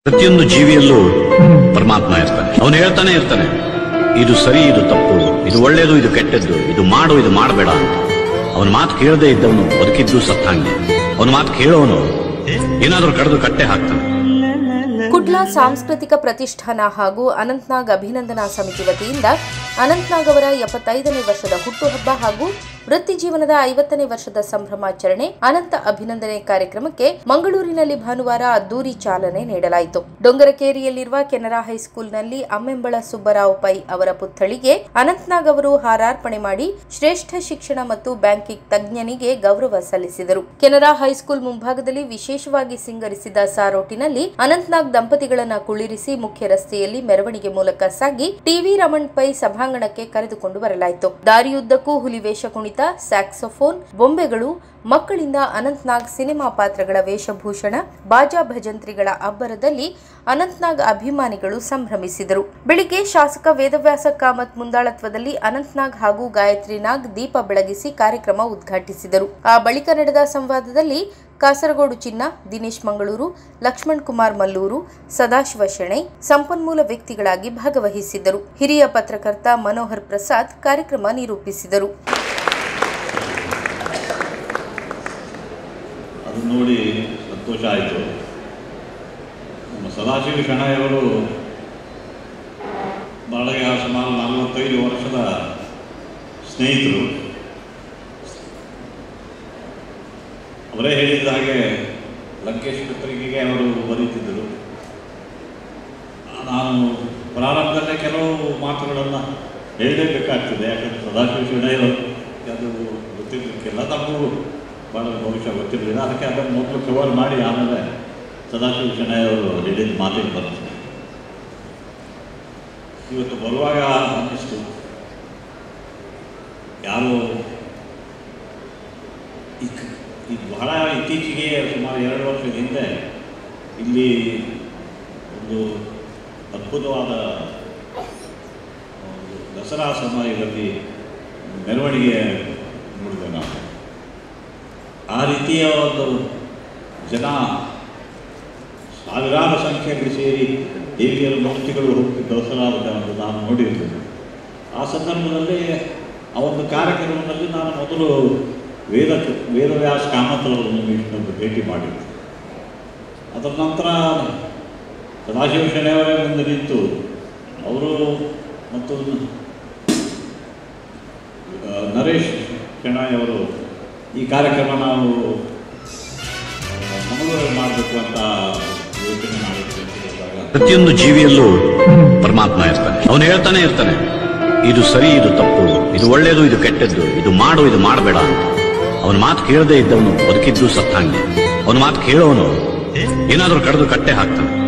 ಪ್ರತಿಯೊಂದು ಜೀವಿಯಲ್ಲೂ ಪರಮಾತ್ಮ ಇರ್ತಾನೆ ಅವನು ಹೇಳ್ತಾನೆ ಇರ್ತಾನೆ ಇದು ಸರಿ ಇದು ತಪ್ಪು ಇದು ಒಳ್ಳೇದು ಇದು ಕೆಟ್ಟದ್ದು ಇದು ಮಾಡು ಇದು ಮಾಡಬೇಡ ಅಂತ ಅವನ ಮಾತು ಕೇಳದೆ ಇದ್ದವನು ಬದುಕಿದ್ದು ಸತ್ತಂಗೆ ಅವನ ಮಾತು ಕೇಳೋನು ಏನಾದ್ರೂ ಕಡ್ದು ಕಟ್ಟೆ ಹಾಕ್ತಾನೆ ಕುಡ್ಲಾ ಸಾಂಸ್ಕೃತಿಕ ಪ್ರತಿಷ್ಠಾನ ಹಾಗೂ ಅನಂತ್ನಾಗ್ ಅಭಿನಂದನಾ ಸಮಿತಿ ವತಿಯಿಂದ ಅನಂತ್ನಾಗ್ ಅವರ ಎಪ್ಪತ್ತೈದನೇ ವರ್ಷದ ಹುಟ್ಟುಹಬ್ಬ ಹಾಗೂ ವೃತ್ತಿ ಜೀವನದ ಐವತ್ತನೇ ವರ್ಷದ ಸಂಭ್ರಮಾಚರಣೆ ಅನಂತ ಅಭಿನಂದನೆ ಕಾರ್ಯಕ್ರಮಕ್ಕೆ ಮಂಗಳೂರಿನಲ್ಲಿ ಭಾನುವಾರ ಅದ್ದೂರಿ ಚಾಲನೆ ನೀಡಲಾಯಿತು ಡೊಂಗರಕೇರಿಯಲ್ಲಿರುವ ಕೆನರಾ ಹೈಸ್ಕೂಲ್ನಲ್ಲಿ ಅಮ್ಮೆಂಬಳ ಸುಬ್ಬರಾವ್ ಪೈ ಅವರ ಪುತ್ಥಳಿಗೆ ಅನಂತ್ನಾಗ್ ಅವರು ಹಾರಾರ್ಪಣೆ ಮಾಡಿ ಶ್ರೇಷ್ಠ ಶಿಕ್ಷಣ ಮತ್ತು ಬ್ಯಾಂಕಿಂಗ್ ತಜ್ಞನಿಗೆ ಗೌರವ ಸಲ್ಲಿಸಿದರು ಕೆನರಾ ಹೈಸ್ಕೂಲ್ ಮುಂಭಾಗದಲ್ಲಿ ವಿಶೇಷವಾಗಿ ಸಿಂಗರಿಸಿದ ಸಾರೋಟಿನಲ್ಲಿ ಅನಂತ್ನಾಗ್ ದಂಪತಿಗಳನ್ನ ಕುಳ್ಳಿರಿಸಿ ಮುಖ್ಯ ರಸ್ತೆಯಲ್ಲಿ ಮೆರವಣಿಗೆ ಮೂಲಕ ಸಾಗಿ ಟಿವಿ ರಮಣ್ ಪೈ ಸಭಾಂಗಣಕ್ಕೆ ಕರೆದುಕೊಂಡು ಬರಲಾಯಿತು ದಾರಿಯುದ್ದಕ್ಕೂ ಹುಲಿ ವೇಷ ಕುಣಿತ ಸ್ಯಾಕ್ಸೋಫೋನ್ ಬೊಂಬೆಗಳು ಮಕ್ಕಳಿಂದ ಅನಂತ್ನಾಗ್ ಸಿನಿಮಾ ಪಾತ್ರಗಳ ವೇಷಭೂಷಣ ಬಾಜಾ ಭಜಂತ್ರಿಗಳ ಅಬ್ಬರದಲ್ಲಿ ಅನಂತ್ನಾಗ್ ಅಭಿಮಾನಿಗಳು ಸಂಭ್ರಮಿಸಿದರು ಬೆಳಿಗ್ಗೆ ಶಾಸಕ ವೇದವ್ಯಾಸ ಕಾಮತ್ ಮುಂದಾಳತ್ವದಲ್ಲಿ ಅನಂತ್ನಾಗ್ ಹಾಗೂ ಗಾಯತ್ರಿ ನಾಗ್ ದೀಪ ಬೆಳಗಿಸಿ ಕಾರ್ಯಕ್ರಮ ಉದ್ಘಾಟಿಸಿದರು ಆ ಬಳಿಕ ನಡೆದ ಸಂವಾದದಲ್ಲಿ ಕಾಸರಗೋಡು ಚಿನ್ನ ದಿನೇಶ್ ಮಂಗಳೂರು ಲಕ್ಷ್ಮಣ್ ಕುಮಾರ್ ಮಲ್ಲೂರು ಸದಾಶಿವ ಶೆಣೈ ಸಂಪನ್ಮೂಲ ವ್ಯಕ್ತಿಗಳಾಗಿ ಭಾಗವಹಿಸಿದ್ದರು ಹಿರಿಯ ಪತ್ರಕರ್ತ ಮನೋಹರ್ ಪ್ರಸಾದ್ ಕಾರ್ಯಕ್ರಮ ನಿರೂಪಿಸಿದರು ಅದು ನೋಡಿ ಸಂತೋಷ ಆಯಿತು ನಮ್ಮ ಸದಾಶಿವ ಶೆಣೈಯವರು ಬಾಳಗೆ ಸುಮಾರು ನಲವತ್ತೈದು ವರ್ಷದ ಸ್ನೇಹಿತರು ಅವರೇ ಹೇಳಿದ ಹಾಗೆ ಲಂಕೇಶ್ ಪತ್ರಿಕೆಗೆ ಅವರು ಬರೀತಿದ್ದರು ನಾನು ಪ್ರಾರಂಭದಲ್ಲೇ ಕೆಲವು ಮಾತುಗಳನ್ನು ಹೇಳಲೇಬೇಕಾಗ್ತದೆ ಯಾಕಂದರೆ ಸದಾಶಿವ ಶೆಣೈಯವರು ಅದು ಗೊತ್ತಿರಲಿಕ್ಕಿಲ್ಲ ನಮಗೂ ಭಾಳ ಬಹುಶಃ ಗೊತ್ತಿರಲಿಲ್ಲ ಅದಕ್ಕೆ ಅದನ್ನು ಮೊದಲು ಕವರ್ ಮಾಡಿ ಆಮೇಲೆ ಸದಾಶಿವ ಶೆಣೈಯವರು ಹೇಳಿದ ಮಾತಿಗೆ ಬರ್ತೀನಿ ಇವತ್ತು ಬರುವಾಗ ಅನ್ನಿಸ್ತು ಯಾರು ಈ ಈ ಬಹಳ ಇತ್ತೀಚೆಗೆ ಸುಮಾರು ಎರಡು ವರ್ಷದ ಹಿಂದೆ ಇಲ್ಲಿ ಒಂದು ಅದ್ಭುತವಾದ ಒಂದು ದಸರಾ ಸಮಯದಲ್ಲಿ ಮೆರವಣಿಗೆ ನೋಡಿದೆ ನಾವು ಆ ರೀತಿಯ ಒಂದು ಜನ ಸಾವಿರಾರು ಸಂಖ್ಯೆಯಲ್ಲಿ ಸೇರಿ ದೇವಿಯರ ಮೂರ್ತಿಗಳು ಹೋಗ್ತಿ ದಸರಾವನ್ನು ನಾನು ನೋಡಿರ್ತೇನೆ ಆ ಸಂದರ್ಭದಲ್ಲಿ ಆ ಒಂದು ಕಾರ್ಯಕ್ರಮದಲ್ಲಿ ನಾನು ಮೊದಲು ವೇದ ವೇದವ್ಯಾಸ ಕಾಮತ್ರವರನ್ನು ವಿಷ್ಣುವನ್ನು ಭೇಟಿ ಮಾಡಿದ್ದೆ ಅದರ ನಂತರ ಸದಾಶಿವ ಶೆಣೆಯವರೇ ಮುಂದೆ ನಿಂತು ಅವರು ಮತ್ತು ಆ, ನರೇಶ್ ಶೆಣಾಯ್ ಅವರು ಈ ಕಾರ್ಯಕ್ರಮ ನಾವು ಮಂಗಳೂರಲ್ಲಿ ಮಾಡಬೇಕು ಅಂತ ಯೋಚನೆ ಮಾಡಿದ್ವಿ ಅಂತ ಹೇಳಿದಾಗ ಪ್ರತಿಯೊಂದು ಜೀವಿಯಲ್ಲೂ ಪರಮಾತ್ಮ ಇರ್ತಾನೆ ಅವನು ಹೇಳ್ತಾನೆ ಇರ್ತಾನೆ ಇದು ಸರಿ ಇದು ತಪ್ಪು ಇದು ಒಳ್ಳೇದು ಇದು ಕೆಟ್ಟದ್ದು ಇದು ಮಾಡು ಇದು ಮಾಡಬೇಡ ಅಂತ ಅವನ ಮಾತು ಕೇಳದೆ ಇದ್ದವನು ಬದುಕಿದ್ದು ಸತ್ತಂಗೆ ಅವನ ಮಾತು ಕೇಳೋನು ಏನಾದ್ರೂ ಕಡ್ದು ಕಟ್ಟೆ ಹಾಕ್ತಾನೆ